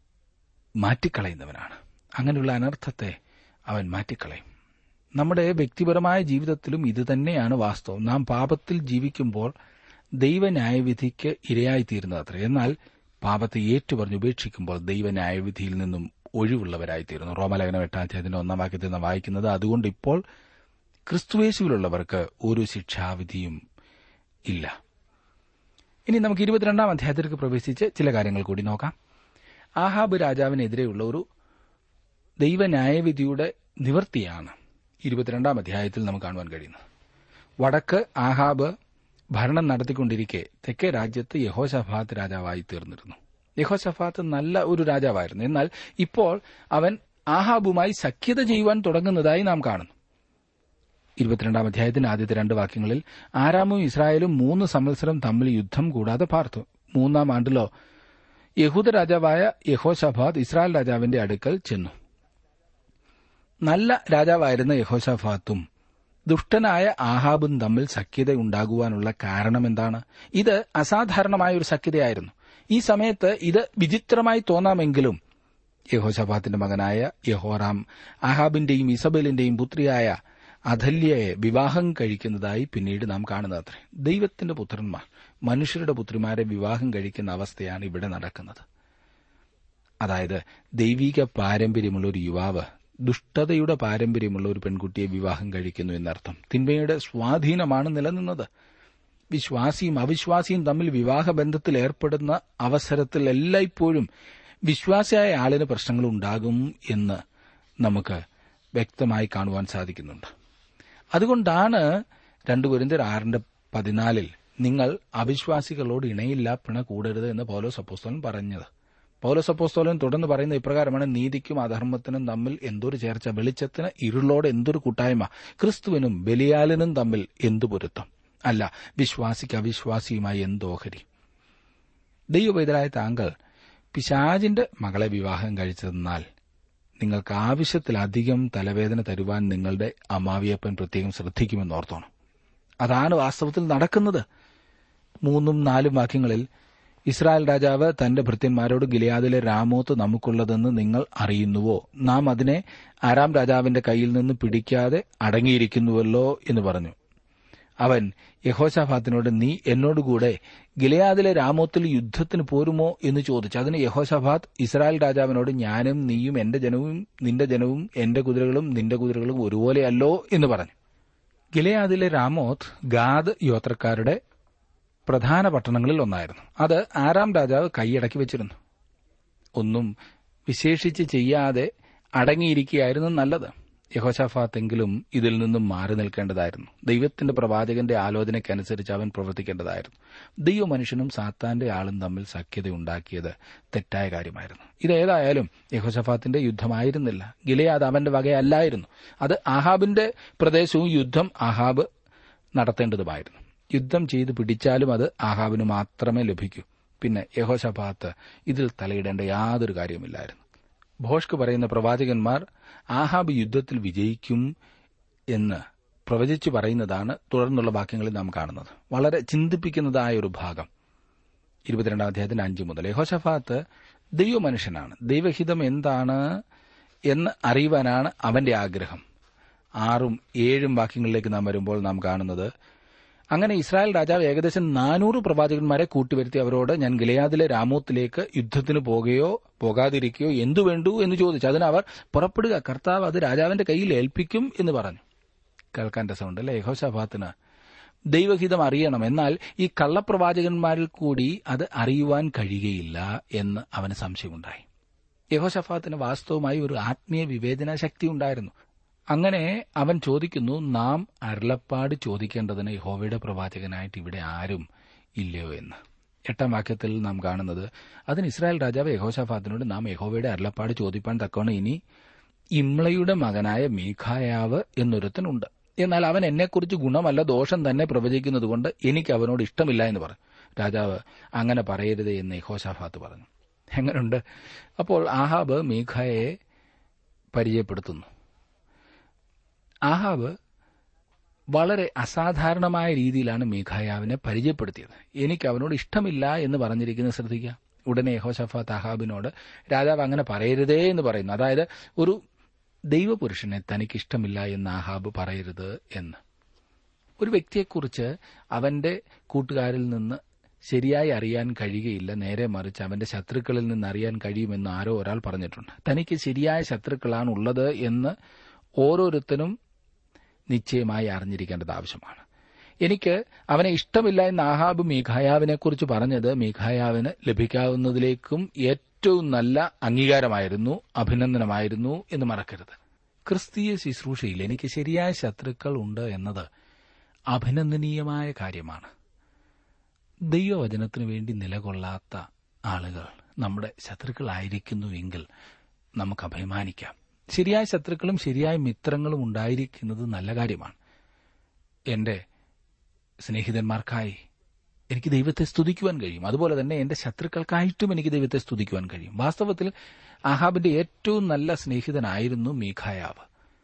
മാറ്റിക്കളയുന്നവനാണ് അങ്ങനെയുള്ള അനർത്ഥത്തെ അവൻ മാറ്റിക്കളയും നമ്മുടെ വ്യക്തിപരമായ ജീവിതത്തിലും ഇതുതന്നെയാണ് വാസ്തവം നാം പാപത്തിൽ ജീവിക്കുമ്പോൾ ദൈവന്യായവിധിക്ക് ഇരയായിത്തീരുന്നത് അത്ര എന്നാൽ പാപത്തെ ഏറ്റുപറഞ്ഞ് ഉപേക്ഷിക്കുമ്പോൾ ദൈവന്യായവിധിയിൽ നിന്നും ഒഴിവുള്ളവരായിത്തീരുന്നു റോമലേഖനം എട്ടാം അധ്യായത്തിന്റെ ഒന്നാം വാക്യത്തിൽ നിന്ന് വായിക്കുന്നത് അതുകൊണ്ട് ഇപ്പോൾ ക്രിസ്തുവേശുവിലുള്ളവർക്ക് ഒരു ശിക്ഷാവിധിയും ഇല്ല ഇനി നമുക്ക് ഇരുപത്തിരണ്ടാം അധ്യായത്തിലേക്ക് പ്രവേശിച്ച് ചില കാര്യങ്ങൾ കൂടി നോക്കാം ആഹാബ് രാജാവിനെതിരെയുള്ള ഒരു ദൈവന്യായവിധിയുടെ നിവൃത്തിയാണ് ഇരുപത്തിരണ്ടാം അധ്യായത്തിൽ നമുക്ക് കാണുവാൻ കഴിയുന്നത് വടക്ക് ആഹാബ് ഭരണം നടത്തിക്കൊണ്ടിരിക്കെ തെക്കേ രാജ്യത്ത് യഹോശഫാത്ത് രാജാവായി തീർന്നിരുന്നു യഹോശഫാത്ത് നല്ല ഒരു രാജാവായിരുന്നു എന്നാൽ ഇപ്പോൾ അവൻ ആഹാബുമായി സഖ്യത ചെയ്യുവാൻ തുടങ്ങുന്നതായി നാം കാണുന്നു ഇരുപത്തിരണ്ടാം അധ്യായത്തിന്റെ ആദ്യത്തെ രണ്ട് വാക്യങ്ങളിൽ ആരാമും ഇസ്രായേലും മൂന്ന് സംവത്സരം തമ്മിൽ യുദ്ധം കൂടാതെ പാർത്തു മൂന്നാം ആണ്ടിലോ യഹൂദ രാജാവായ യഹോഷഫാത്ത് ഇസ്രായേൽ രാജാവിന്റെ അടുക്കൽ ചെന്നു നല്ല രാജാവായിരുന്ന യഹോഷഫാത്തും ദുഷ്ടനായ ആഹാബും തമ്മിൽ സഖ്യത ഉണ്ടാകുവാനുള്ള കാരണമെന്താണ് ഇത് അസാധാരണമായ ഒരു സഖ്യതയായിരുന്നു ഈ സമയത്ത് ഇത് വിചിത്രമായി തോന്നാമെങ്കിലും യഹോഷഫാത്തിന്റെ മകനായ യഹോറാം ആഹാബിന്റെയും ഇസബലിന്റെയും പുത്രിയായ അധല്യയെ വിവാഹം കഴിക്കുന്നതായി പിന്നീട് നാം കാണുന്നത്രേ ദൈവത്തിന്റെ പുത്രന്മാർ മനുഷ്യരുടെ പുത്രിമാരെ വിവാഹം കഴിക്കുന്ന അവസ്ഥയാണ് ഇവിടെ നടക്കുന്നത് അതായത് ദൈവിക പാരമ്പര്യമുള്ള ഒരു യുവാവ് ദുഷ്ടതയുടെ പാരമ്പര്യമുള്ള ഒരു പെൺകുട്ടിയെ വിവാഹം കഴിക്കുന്നു എന്നർത്ഥം തിന്മയുടെ സ്വാധീനമാണ് നിലനിന്നത് വിശ്വാസിയും അവിശ്വാസിയും തമ്മിൽ വിവാഹബന്ധത്തിൽ ഏർപ്പെടുന്ന അവസരത്തിൽ എല്ലായ്പ്പോഴും വിശ്വാസിയായ ആളിന് പ്രശ്നങ്ങൾ ഉണ്ടാകും എന്ന് നമുക്ക് വ്യക്തമായി കാണുവാൻ സാധിക്കുന്നുണ്ട് അതുകൊണ്ടാണ് രണ്ടു കുരിന്തർ ആറിന്റെ പതിനാലിൽ നിങ്ങൾ അവിശ്വാസികളോട് ഇണയില്ല പിണ കൂടരുത് എന്ന് പൗലോസ് അപ്പോസ്തോലൻ പറഞ്ഞത് പൗലോസ് അപ്പോസ്തോലൻ തുടർന്ന് പറയുന്ന ഇപ്രകാരമാണ് നീതിക്കും അധർമ്മത്തിനും തമ്മിൽ എന്തൊരു ചേർച്ച വെളിച്ചത്തിന് ഇരുളോട് എന്തൊരു കൂട്ടായ്മ ക്രിസ്തുവിനും ബലിയാലിനും തമ്മിൽ എന്തു പൊരുത്തം അല്ല വിശ്വാസിക്ക് അവിശ്വാസിയുമായി എന്തോഹരി ദൈവവേദരായ താങ്കൾ പിശാജിന്റെ മകളെ വിവാഹം കഴിച്ചതെന്നാൽ നിങ്ങൾക്ക് ആവശ്യത്തിലധികം തലവേദന തരുവാൻ നിങ്ങളുടെ അമ്മാവിയപ്പൻ പ്രത്യേകം ശ്രദ്ധിക്കുമെന്ന് ഓർത്തോണം അതാണ് വാസ്തവത്തിൽ നടക്കുന്നത് മൂന്നും നാലും വാക്യങ്ങളിൽ ഇസ്രായേൽ രാജാവ് തന്റെ ഭൃത്യന്മാരോട് ഗിലിയാദിലെ രാമോത്ത് നമുക്കുള്ളതെന്ന് നിങ്ങൾ അറിയുന്നുവോ നാം അതിനെ ആരാം രാജാവിന്റെ കയ്യിൽ നിന്ന് പിടിക്കാതെ അടങ്ങിയിരിക്കുന്നുവല്ലോ എന്ന് പറഞ്ഞു അവൻ യഹോശാഫാത്തിനോട് നീ എന്നോടുകൂടെ ഗിലയാദിലെ രാമോത്തിൽ യുദ്ധത്തിന് പോരുമോ എന്ന് ചോദിച്ചു അതിന് യഹോശാഫാത്ത് ഇസ്രായേൽ രാജാവിനോട് ഞാനും നീയും എന്റെ ജനവും നിന്റെ ജനവും എന്റെ കുതിരകളും നിന്റെ കുതിരകളും ഒരുപോലെയല്ലോ എന്ന് പറഞ്ഞു ഗിലയാദിലെ രാമോത്ത് ഗാദ് യോത്രക്കാരുടെ പ്രധാന പട്ടണങ്ങളിൽ ഒന്നായിരുന്നു അത് ആറാം രാജാവ് കൈയടക്കി വെച്ചിരുന്നു ഒന്നും വിശേഷിച്ച് ചെയ്യാതെ അടങ്ങിയിരിക്കുകയായിരുന്നു നല്ലത് യഹോഷാഫാത്തെങ്കിലും ഇതിൽ നിന്നും മാറി നിൽക്കേണ്ടതായിരുന്നു ദൈവത്തിന്റെ പ്രവാചകന്റെ ആലോചനയ്ക്കനുസരിച്ച് അവൻ പ്രവർത്തിക്കേണ്ടതായിരുന്നു ദൈവ മനുഷ്യനും സാത്താന്റെ ആളും തമ്മിൽ സഖ്യത ഉണ്ടാക്കിയത് തെറ്റായ കാര്യമായിരുന്നു ഇതേതായാലും യഹോഷഫാത്തിന്റെ യുദ്ധമായിരുന്നില്ല ഗിലയാദ് അവന്റെ വകയല്ലായിരുന്നു അത് ആഹാബിന്റെ പ്രദേശവും യുദ്ധം ആഹാബ് നടത്തേണ്ടതുമായിരുന്നു യുദ്ധം ചെയ്ത് പിടിച്ചാലും അത് ആഹാബിന് മാത്രമേ ലഭിക്കൂ പിന്നെ യഹോഷഫാത്ത് ഇതിൽ തലയിടേണ്ട യാതൊരു കാര്യമില്ലായിരുന്നു ഭോഷ്ക്ക് പറയുന്ന പ്രവാചകന്മാർ ആഹാബ് യുദ്ധത്തിൽ വിജയിക്കും എന്ന് പ്രവചിച്ചു പറയുന്നതാണ് തുടർന്നുള്ള വാക്യങ്ങളിൽ നാം കാണുന്നത് വളരെ ചിന്തിപ്പിക്കുന്നതായ ഒരു ഭാഗം ഇരുപത്തിരണ്ടാം അധ്യായത്തിന്റെ അഞ്ചു മുതൽ യഹോഷഫാത്ത് ദൈവമനുഷ്യനാണ് ദൈവഹിതം എന്താണ് എന്ന് അറിയുവാനാണ് അവന്റെ ആഗ്രഹം ആറും ഏഴും വാക്യങ്ങളിലേക്ക് നാം വരുമ്പോൾ നാം കാണുന്നത് അങ്ങനെ ഇസ്രായേൽ രാജാവ് ഏകദേശം നാനൂറ് പ്രവാചകന്മാരെ കൂട്ടിവരുത്തി അവരോട് ഞാൻ ഗിലയാദിലെ രാമോത്തിലേക്ക് യുദ്ധത്തിന് പോകുകയോ പോകാതിരിക്കുകയോ എന്തു വേണ്ടു എന്ന് ചോദിച്ചു അതിന് അവർ പുറപ്പെടുക കർത്താവ് അത് രാജാവിന്റെ കയ്യിൽ ഏൽപ്പിക്കും എന്ന് പറഞ്ഞു കേൾക്കാൻ രസമുണ്ട് അല്ലെ യഹോഷാഫാത്തിന് ദൈവഹിതം അറിയണം എന്നാൽ ഈ കള്ളപ്രവാചകന്മാരിൽ കൂടി അത് അറിയുവാൻ കഴിയുകയില്ല എന്ന് അവന് സംശയമുണ്ടായി യഹോഷഫാത്തിന് വാസ്തവമായി ഒരു ആത്മീയ വിവേചന ശക്തി ഉണ്ടായിരുന്നു അങ്ങനെ അവൻ ചോദിക്കുന്നു നാം അരുളപ്പാട് ചോദിക്കേണ്ടതിന് യഹോവയുടെ പ്രവാചകനായിട്ട് ഇവിടെ ആരും ഇല്ലയോ എന്ന് എട്ടാം വാക്യത്തിൽ നാം കാണുന്നത് അതിന് ഇസ്രായേൽ രാജാവ് യഹോഷാഫാത്തിനോട് നാം യഹോവയുടെ അരുളപ്പാട് ചോദിപ്പാൻ തക്കവണ്ണം ഇനി ഇമ്ലയുടെ മകനായ മീഖായാവ് എന്നൊരുത്തനുണ്ട് എന്നാൽ അവൻ എന്നെക്കുറിച്ച് ഗുണമല്ല ദോഷം തന്നെ പ്രവചിക്കുന്നതുകൊണ്ട് എനിക്ക് അവനോട് ഇഷ്ടമില്ല എന്ന് പറഞ്ഞു രാജാവ് അങ്ങനെ പറയരുത് എന്ന് യഹോഷാഫാത്ത് പറഞ്ഞു എങ്ങനെയുണ്ട് അപ്പോൾ ആഹാബ് മീഖായെ പരിചയപ്പെടുത്തുന്നു ആഹാബ് വളരെ അസാധാരണമായ രീതിയിലാണ് മീഖായാവിനെ പരിചയപ്പെടുത്തിയത് എനിക്ക് അവനോട് ഇഷ്ടമില്ല എന്ന് പറഞ്ഞിരിക്കുന്നത് ശ്രദ്ധിക്കുക ഉടനെ യഹോഷഫാത്ത് അഹാബിനോട് രാജാവ് അങ്ങനെ പറയരുതേ എന്ന് പറയുന്നു അതായത് ഒരു ദൈവപുരുഷനെ തനിക്കിഷ്ടമില്ല എന്ന് ആഹാബ് പറയരുത് എന്ന് ഒരു വ്യക്തിയെക്കുറിച്ച് അവന്റെ കൂട്ടുകാരിൽ നിന്ന് ശരിയായി അറിയാൻ കഴിയുകയില്ല നേരെ മറിച്ച് അവന്റെ ശത്രുക്കളിൽ നിന്ന് അറിയാൻ കഴിയുമെന്ന് ആരോ ഒരാൾ പറഞ്ഞിട്ടുണ്ട് തനിക്ക് ശരിയായ ശത്രുക്കളാണ് ഉള്ളത് എന്ന് ഓരോരുത്തരും നിശ്ചയമായി അറിഞ്ഞിരിക്കേണ്ടത് ആവശ്യമാണ് എനിക്ക് അവനെ ഇഷ്ടമില്ല എന്ന് ആഹാബ് മീഖായാവിനെക്കുറിച്ച് പറഞ്ഞത് മീഖായാവിന് ലഭിക്കാവുന്നതിലേക്കും ഏറ്റവും നല്ല അംഗീകാരമായിരുന്നു അഭിനന്ദനമായിരുന്നു എന്ന് മറക്കരുത് ക്രിസ്തീയ ശുശ്രൂഷയിൽ എനിക്ക് ശരിയായ ശത്രുക്കൾ ഉണ്ട് എന്നത് അഭിനന്ദനീയമായ കാര്യമാണ് ദൈവവചനത്തിനു വേണ്ടി നിലകൊള്ളാത്ത ആളുകൾ നമ്മുടെ ശത്രുക്കളായിരിക്കുന്നുവെങ്കിൽ നമുക്ക് അഭിമാനിക്കാം ശരിയായ ശത്രുക്കളും ശരിയായ മിത്രങ്ങളും ഉണ്ടായിരിക്കുന്നത് നല്ല കാര്യമാണ് എന്റെ സ്നേഹിതന്മാർക്കായി എനിക്ക് ദൈവത്തെ സ്തുതിക്കുവാൻ കഴിയും അതുപോലെ തന്നെ എന്റെ ശത്രുക്കൾക്കായിട്ടും എനിക്ക് ദൈവത്തെ സ്തുതിക്കുവാൻ കഴിയും വാസ്തവത്തിൽ ആഹാബിന്റെ ഏറ്റവും നല്ല സ്നേഹിതനായിരുന്നു മീഖായാവ്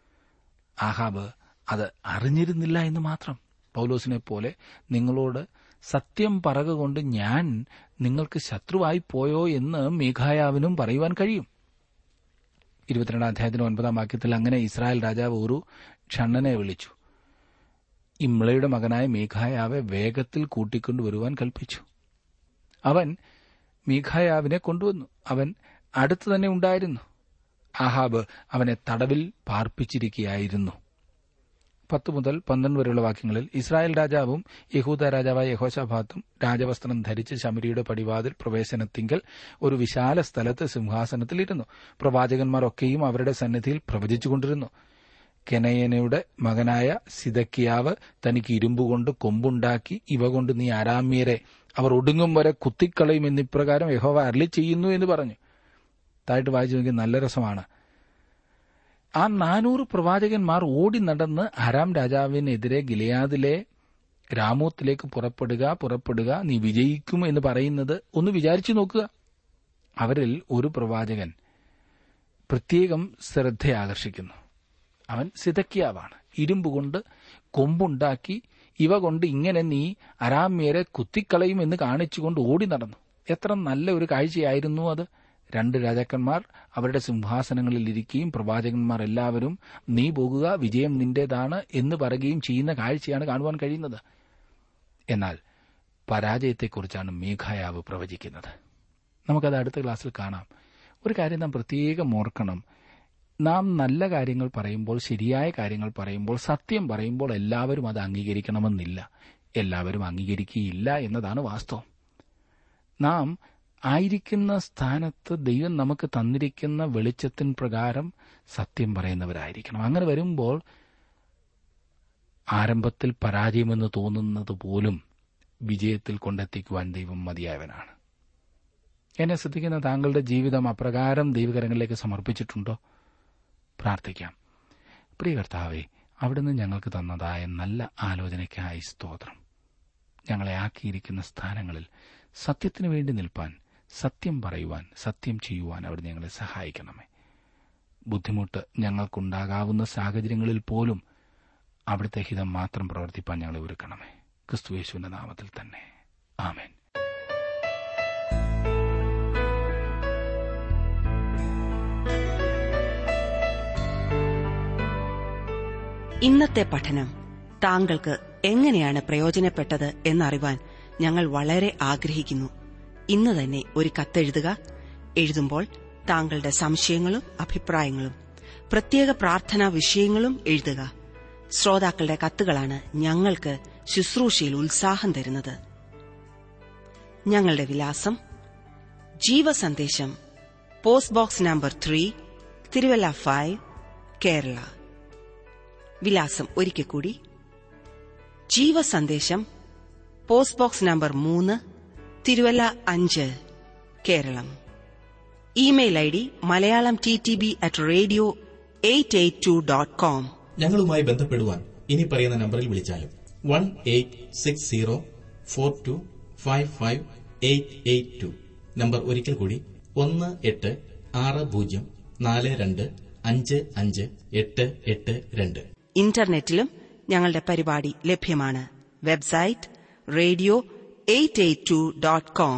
ആഹാബ് അത് അറിഞ്ഞിരുന്നില്ല എന്ന് മാത്രം പൗലോസിനെ പോലെ നിങ്ങളോട് സത്യം പറകുകൊണ്ട് ഞാൻ നിങ്ങൾക്ക് ശത്രുവായി പോയോ എന്ന് മീഖായാവിനും പറയുവാൻ കഴിയും ഇരുപത്തിരണ്ടാം അധ്യായത്തിന് ഒൻപതാം വാക്യത്തിൽ അങ്ങനെ ഇസ്രായേൽ രാജാവ് ഒരു ക്ഷണ്ണനെ വിളിച്ചു ഇമ്ലയുടെ മകനായ മീഖായാവെ വേഗത്തിൽ കൂട്ടിക്കൊണ്ടുവരുവാൻ കൽപ്പിച്ചു അവൻ മീഖായാവിനെ കൊണ്ടുവന്നു അവൻ അടുത്തു തന്നെ ഉണ്ടായിരുന്നു ആഹാബ് അവനെ തടവിൽ പാർപ്പിച്ചിരിക്കുകയായിരുന്നു പത്ത് മുതൽ പന്ത്രണ്ട് വരെയുള്ള വാക്യങ്ങളിൽ ഇസ്രായേൽ രാജാവും യഹൂദ രാജാവായ യഹോഷാഭാത്തും രാജവസ്ത്രം ധരിച്ച് ശമരിയുടെ പടിവാതിൽ പ്രവേശനത്തിങ്കൽ ഒരു വിശാല സ്ഥലത്ത് സിംഹാസനത്തിലിരുന്നു പ്രവാചകന്മാരൊക്കെയും അവരുടെ സന്നിധിയിൽ പ്രവചിച്ചുകൊണ്ടിരുന്നു കെനയനയുടെ മകനായ സിദക്കിയാവ് തനിക്ക് ഇരുമ്പുകൊണ്ട് കൊമ്പുണ്ടാക്കി ഇവ കൊണ്ട് നീ ആരാമ്യരെ അവർ ഒടുങ്ങും വരെ കുത്തിക്കളയും എന്നിപ്രകാരം യഹോവ അരളി ചെയ്യുന്നു എന്ന് പറഞ്ഞു തായിട്ട് വായിച്ചു നോക്കി നല്ല രസമാണ് ആ നാനൂറ് പ്രവാചകന്മാർ ഓടി നടന്ന് അരാം രാജാവിനെതിരെ ഗിലയാദിലെ രാമോത്തിലേക്ക് പുറപ്പെടുക പുറപ്പെടുക നീ വിജയിക്കും എന്ന് പറയുന്നത് ഒന്ന് വിചാരിച്ചു നോക്കുക അവരിൽ ഒരു പ്രവാചകൻ പ്രത്യേകം ശ്രദ്ധയാകർഷിക്കുന്നു അവൻ സിതക്കിയാവാണ് ഇരുമ്പുകൊണ്ട് കൊമ്പുണ്ടാക്കി ഇവ കൊണ്ട് ഇങ്ങനെ നീ അരാമ്യരെ കുത്തിക്കളയും എന്ന് കാണിച്ചുകൊണ്ട് ഓടി നടന്നു എത്ര നല്ല ഒരു കാഴ്ചയായിരുന്നു അത് രണ്ട് രാജാക്കന്മാർ അവരുടെ സിംഹാസനങ്ങളിൽ ഇരിക്കുകയും പ്രവാചകന്മാർ എല്ലാവരും നീ പോകുക വിജയം നിന്റേതാണ് എന്ന് പറയുകയും ചെയ്യുന്ന കാഴ്ചയാണ് കാണുവാൻ കഴിയുന്നത് എന്നാൽ പരാജയത്തെക്കുറിച്ചാണ് മേഘായാവ് പ്രവചിക്കുന്നത് നമുക്കത് അടുത്ത ക്ലാസ്സിൽ കാണാം ഒരു കാര്യം നാം പ്രത്യേകം ഓർക്കണം നാം നല്ല കാര്യങ്ങൾ പറയുമ്പോൾ ശരിയായ കാര്യങ്ങൾ പറയുമ്പോൾ സത്യം പറയുമ്പോൾ എല്ലാവരും അത് അംഗീകരിക്കണമെന്നില്ല എല്ലാവരും അംഗീകരിക്കുകയില്ല എന്നതാണ് വാസ്തവം നാം ആയിരിക്കുന്ന സ്ഥാനത്ത് ദൈവം നമുക്ക് തന്നിരിക്കുന്ന വെളിച്ചത്തിൻ പ്രകാരം സത്യം പറയുന്നവരായിരിക്കണം അങ്ങനെ വരുമ്പോൾ ആരംഭത്തിൽ പരാജയമെന്ന് തോന്നുന്നത് പോലും വിജയത്തിൽ കൊണ്ടെത്തിക്കുവാൻ ദൈവം മതിയായവനാണ് എന്നെ ശ്രദ്ധിക്കുന്ന താങ്കളുടെ ജീവിതം അപ്രകാരം ദൈവകരങ്ങളിലേക്ക് സമർപ്പിച്ചിട്ടുണ്ടോ പ്രാർത്ഥിക്കാം പ്രിയ കർത്താവെ അവിടുന്ന് ഞങ്ങൾക്ക് തന്നതായ നല്ല ആലോചനയ്ക്കായി സ്തോത്രം ഞങ്ങളെ ആക്കിയിരിക്കുന്ന സ്ഥാനങ്ങളിൽ സത്യത്തിനു വേണ്ടി നിൽപ്പാൻ സത്യം പറയുവാൻ സത്യം ചെയ്യുവാൻ അവിടെ ഞങ്ങളെ സഹായിക്കണമേ ബുദ്ധിമുട്ട് ഞങ്ങൾക്കുണ്ടാകാവുന്ന സാഹചര്യങ്ങളിൽ പോലും അവിടുത്തെ ഹിതം മാത്രം പ്രവർത്തിപ്പാൻ ഞങ്ങളെ ഒരുക്കണമേ ക്രിസ്തുയേശുവിന്റെ നാമത്തിൽ തന്നെ ആമേൻ ഇന്നത്തെ പഠനം താങ്കൾക്ക് എങ്ങനെയാണ് പ്രയോജനപ്പെട്ടത് എന്നറിവാൻ ഞങ്ങൾ വളരെ ആഗ്രഹിക്കുന്നു ഇന്ന് തന്നെ ഒരു കത്തെഴുതുക എഴുതുമ്പോൾ താങ്കളുടെ സംശയങ്ങളും അഭിപ്രായങ്ങളും പ്രത്യേക പ്രാർത്ഥനാ വിഷയങ്ങളും എഴുതുക ശ്രോതാക്കളുടെ കത്തുകളാണ് ഞങ്ങൾക്ക് ശുശ്രൂഷയിൽ ഉത്സാഹം തരുന്നത് ഞങ്ങളുടെ വിലാസം Jeevasandesham post box number three Thiruvalla five Kerala വിലാസം ഒരിക്കൽ കൂടി ജീവസന്ദേശം പോസ്റ്റ് ബോക്സ് നമ്പർ മൂന്ന് തിരുവല്ല അഞ്ച് Keralam email I D Malayalam T T B at radio eight eight two dot com ഞങ്ങളുമായി ബന്ധപ്പെടുവാൻ ഇനി പറയുന്ന നമ്പറിൽ വിളിച്ചാലും one eight six zero four two five five eight eight two number ഒരിക്കൽ കൂടി ഒന്ന് എട്ട് ആറ് പൂജ്യം നാല് രണ്ട് അഞ്ച് അഞ്ച് എട്ട് എട്ട് രണ്ട് ഇന്റർനെറ്റിലും ഞങ്ങളുടെ പരിപാടി ലഭ്യമാണ് website radio eight eight two dot com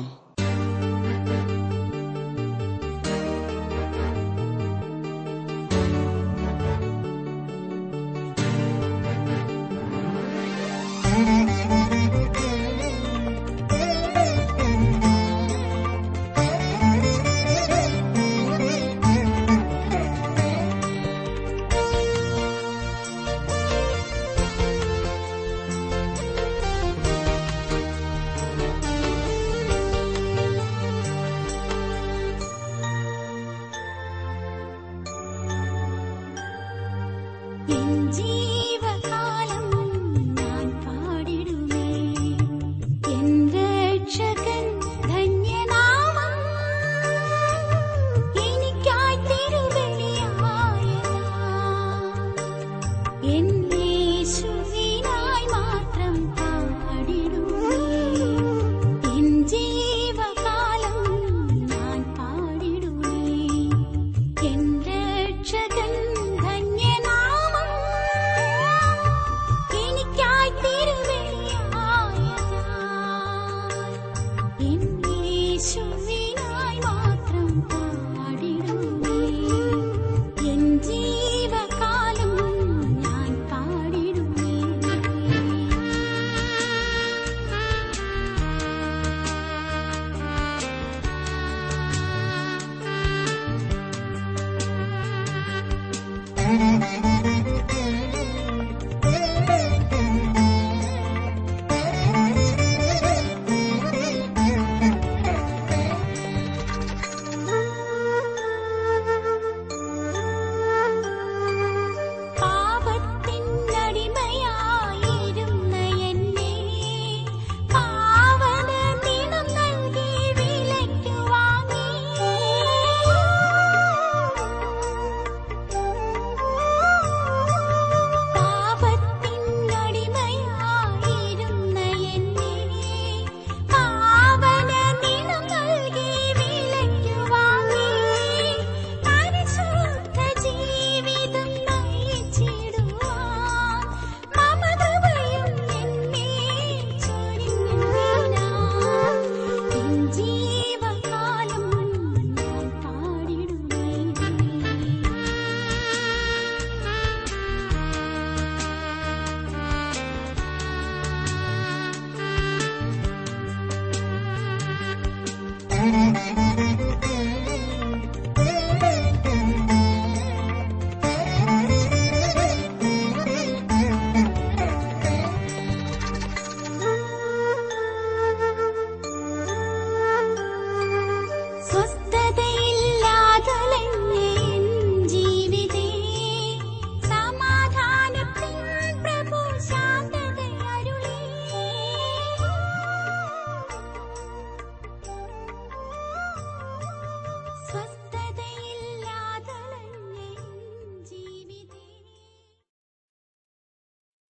എൻ ജീവകാലം ഞാൻ പാടിടുമേ എൻ രക്ഷകൻ ധന്യനാമം എനിക്കായി തിരുവെളിയായതാ എൻ യേശുവിനായി മാത്രം പാടിടുമേ എൻ ജീവകാലം ഞാൻ പാടിടുമേ എൻ രക്ഷകൻ ധന്യനാമം എനിക്കായി തിരുവെളിയായതാ എൻ യേശുവിനായി മാത്രം പാടിടുമേ എൻ ജീവകാലം ഞാൻ പാടിടുമേ പാപത്തിനടിമയായിരുന്ന എന്നെ പാവന നിണം നൽകി വിലയ്ക്കു വാങ്ങി പാപത്തിനടിമയായിരുന്ന എന്നെ പാവന നിണം നൽകി വിലയ്ക്കു വാങ്ങി പരിശുദ്ധ ജീവിതം നയിച്ചിടുവാൻ മമതയും എന്നെ ചൊരിഞ്ഞതിനാൽ എൻ ജീവകാലം ഞാൻ പാടിടുമേ Thank you.